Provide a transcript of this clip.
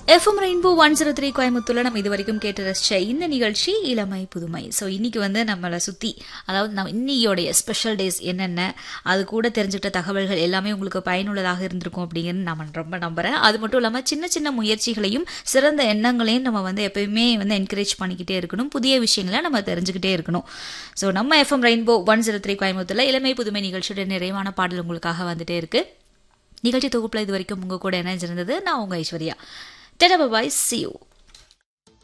FM rainbow one zero three கோயம்புத்தூர்ல நம்ம இது வரைக்கும் கேட்டு ரசிச்ச இந்த நிகழ்ச்சி இளமை புதுமை ஸோ இன்னைக்கு வந்து நம்மளை சுத்தி அதாவது நம்ம இன்னையோடைய ஸ்பெஷல் டேஸ் என்னென்ன அது கூட தெரிஞ்சுக்கிட்ட தகவல்கள் எல்லாமே உங்களுக்கு பயனுள்ளதாக இருந்திருக்கும் அப்படிங்கிறது நான் ரொம்ப நம்புறேன் அது மட்டும் இல்லாம சின்ன சின்ன முயற்சிகளையும் சிறந்த எண்ணங்களையும் நம்ம வந்து எப்பயுமே வந்து என்கரேஜ் பண்ணிக்கிட்டே இருக்கணும் புதிய விஷயங்களை நம்ம தெரிஞ்சுக்கிட்டே இருக்கணும் ஸோ நம்ம FM rainbow one zero three கோயம்புத்தூர்ல இளமை புதுமை நிகழ்ச்சியோட நிறைவான பாடல் உங்களுக்காக வந்துட்டே இருக்கு நிகழ்ச்சி தொகுப்புல இது வரைக்கும் உங்க கூட இணைஞ்சிருந்தது நான் உங்க ஐஸ்வர்யா டெடா பாய் சி யூ